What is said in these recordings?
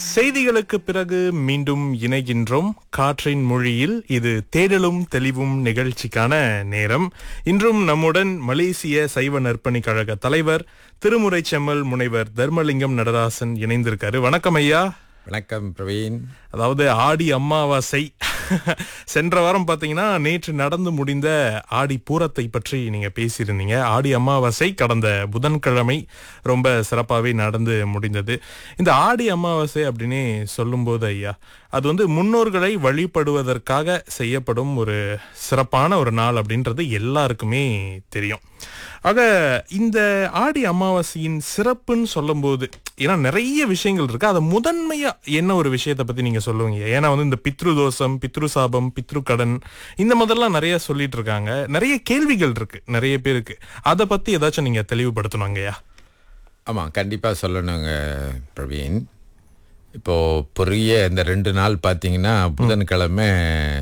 செய்திகளுக்கு பிறகு மீண்டும் இணைகின்றோம் காற்றின் மொழியில் இது தேடலும் தெளிவும் நிகழ்ச்சிக்கான நேரம் இன்றும் நம்முடன் மலேசிய சைவ நற்பணி கழக தலைவர் திருமுறை செம்மல் முனைவர் தர்மலிங்கம் நடராசன் இணைந்திருக்காரு வணக்கம் ஐயா வணக்கம் பிரவீன் அதாவது ஆடி அமாவாசை சென்ற வாரம் பாத்தீங்கன்னா நேற்று நடந்து முடிந்த ஆடி பூரத்தை பற்றி நீங்க பேசியிருந்தீங்க ஆடி அமாவாசை கடந்த புதன்கிழமை ரொம்ப சிறப்பாகவே நடந்து முடிந்தது இந்த ஆடி அமாவாசை அப்படின்னே சொல்லும்போது ஐயா அது வந்து முன்னோர்களை வழிபடுவதற்காக செய்யப்படும் ஒரு சிறப்பான ஒரு நாள் அப்படின்றது எல்லாருக்குமே தெரியும் ஆக இந்த ஆடி அமாவாசையின் சிறப்புன்னு சொல்லும்போது ஏன்னா நிறைய விஷயங்கள் இருக்கு அதை முதன்மையா என்ன ஒரு விஷயத்தை பத்தி நீங்க சொல்லுவீங்க ஏன்னா வந்து இந்த பித்ரு தோஷம் பித்ரு சாபம் பித்ரு கடன் இந்த மாதிரிலாம் நிறைய சொல்லிட்டு இருக்காங்க நிறைய கேள்விகள் இருக்கு நிறைய பேருக்கு அதை பத்தி ஏதாச்சும் நீங்க தெளிவுபடுத்தணுங்கய்யா ஆமாம் கண்டிப்பாக சொல்லணுங்க பிரவீன் இப்போது பெரிய இந்த ரெண்டு நாள் பார்த்தீங்கன்னா புதன்கிழமை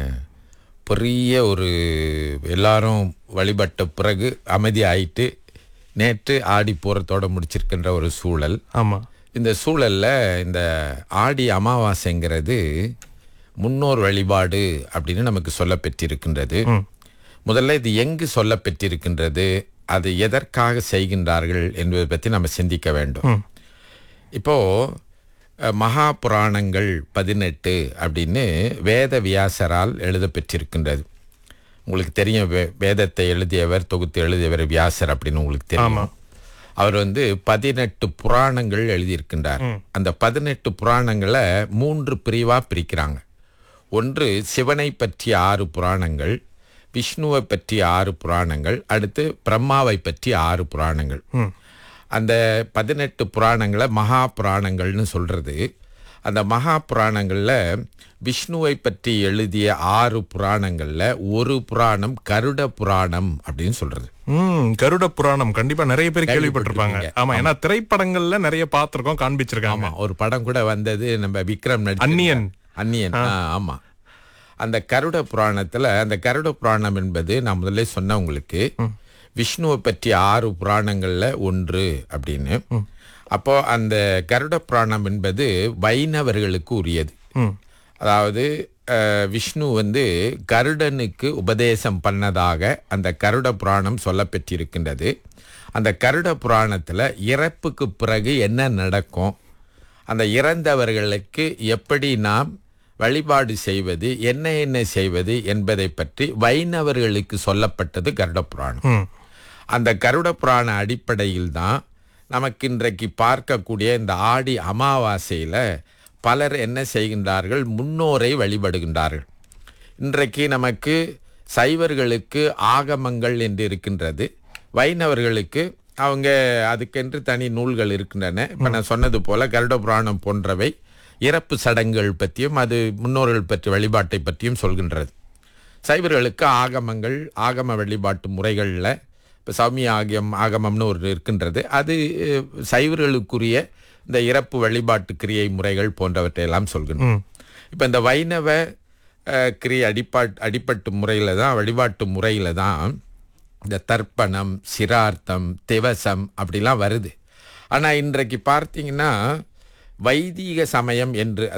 பெரிய ஒரு எல்லாரும் வழிபட்ட பிறகு அமைதி ஆயிட்டு நேற்று ஆடி பூரத்தோட முடிச்சிருக்கின்ற ஒரு சூழல் ஆமா இந்த சூழல்ல இந்த ஆடி அமாவாசைங்கிறது முன்னோர் வழிபாடு அப்படின்னு நமக்கு சொல்லப்பெற்றிருக்கின்றது முதல்ல இது எங்கு சொல்லப்பெற்றிருக்கின்றது அது எதற்காக செய்கின்றார்கள் என்பதை பற்றி நம்ம சிந்திக்க வேண்டும் இப்போ அஹ், மகா புராணங்கள் பதினெட்டு அப்படின்னு வேத வியாசரால் எழுதப்பெற்றிருக்கின்றது உங்களுக்கு தெரியும் வே- வேதத்தை எழுதியவர் தொகுத்து எழுதியவர் வியாசர் அப்படின்னு உங்களுக்கு தெரியும் அவர் வந்து பதினெட்டு புராணங்கள் எழுதியிருக்கின்றார் அந்த பதினெட்டு புராணங்களை மூன்று பிரிவா பிரிக்கிறாங்க ஒன்று சிவனை பற்றிய ஆறு புராணங்கள் விஷ்ணுவை பற்றிய ஆறு புராணங்கள் அடுத்து பிரம்மாவை பற்றிய ஆறு புராணங்கள் அந்த பதினெட்டு புராணங்களை மகா புராணங்கள்னு சொல்றது அந்த மகா புராணங்கள்ல விஷ்ணுவை பற்றி எழுதிய ஆறு புராணங்கள்ல ஒரு புராணம் கருட புராணம் அப்படின்னு சொல்றது ம் கருட புராணம் கண்டிப்பா நிறைய பேர் கேள்விப்பட்டிருப்பாங்க ஆமா ஏன்னா திரைப்படங்கள்ல நிறைய பார்த்திருக்கோம் காண்பிச்சிருக்காங்க ஆமா ஒரு படம் கூட வந்தது நம்ம விக்ரம் நடிச்ச அந்நியன். அந்நியன் ஆ, ஆமா அந்த கருட புராணத்துல அந்த கருட புராணம் என்பது நான் முதல்ல சொன்னேன் உங்களுக்கு விஷ்ணுவை பற்றிய ஆறு புராணங்கள்ல ஒன்று அப்படின்னு அப்போ அந்த கருட புராணம் என்பது வைணவர்களுக்கு உரியது ம் அதாவது அஹ், விஷ்ணு வந்து கருடனுக்கு உபதேசம் பண்ணதாக அந்த கருட புராணம் சொல்லப்பெற்றிருக்கின்றது அந்த கருட புராணத்துல இறப்புக்கு பிறகு என்ன நடக்கும் அந்த இறந்தவர்களுக்கு எப்படி நாம் வழிபாடு செய்வது என்ன என்ன செய்வது என்பதை பற்றி வைணவர்களுக்கு சொல்லப்பட்டது கருட புராணம் ம் அந்த கருட புராண அடிப்படையில் தான் நமக்கு இன்றைக்கு பார்க்கக்கூடிய இந்த ஆடி அமாவாசையில பலர் என்ன செய்கின்றார்கள் முன்னோரை வழிபடுகின்றார்கள் இன்றைக்கு நமக்கு சைவர்களுக்கு ஆகமங்கள் என்று இருக்கின்றது வைணவர்களுக்கு அவங்க அதுக்கென்று தனி நூல்கள் இருக்கின்றன இப்ப நான் சொன்னது போல கருட புராணம் போன்றவை இறப்பு சடங்குகள் பற்றியும் அது முன்னோர்கள் பற்றி வழிபாட்டை பற்றியும் சொல்கின்றது சைவர்களுக்கு ஆகமங்கள் ஆகம வழிபாட்டு முறைகளில் இப்போ சௌமிய ஆகியம் ஆகமம்னு ஒரு இருக்கின்றது அது அஹ், சைவர்களுக்குரிய இந்த இறப்பு வழிபாட்டு கிரியை முறைகள் போன்றவற்றை எல்லாம் சொல்கின்றோம் இப்போ இந்த வைணவ அஹ், கிரியை அடிப்பாட் அடிப்பட்டு முறையில் தான் வழிபாட்டு முறையில் தான் இந்த தர்ப்பணம் சிரார்த்தம் திவசம் அப்படிலாம் வருது ஆனால் இன்றைக்கு பார்த்தீங்கன்னா வைதீக சமயம் என்று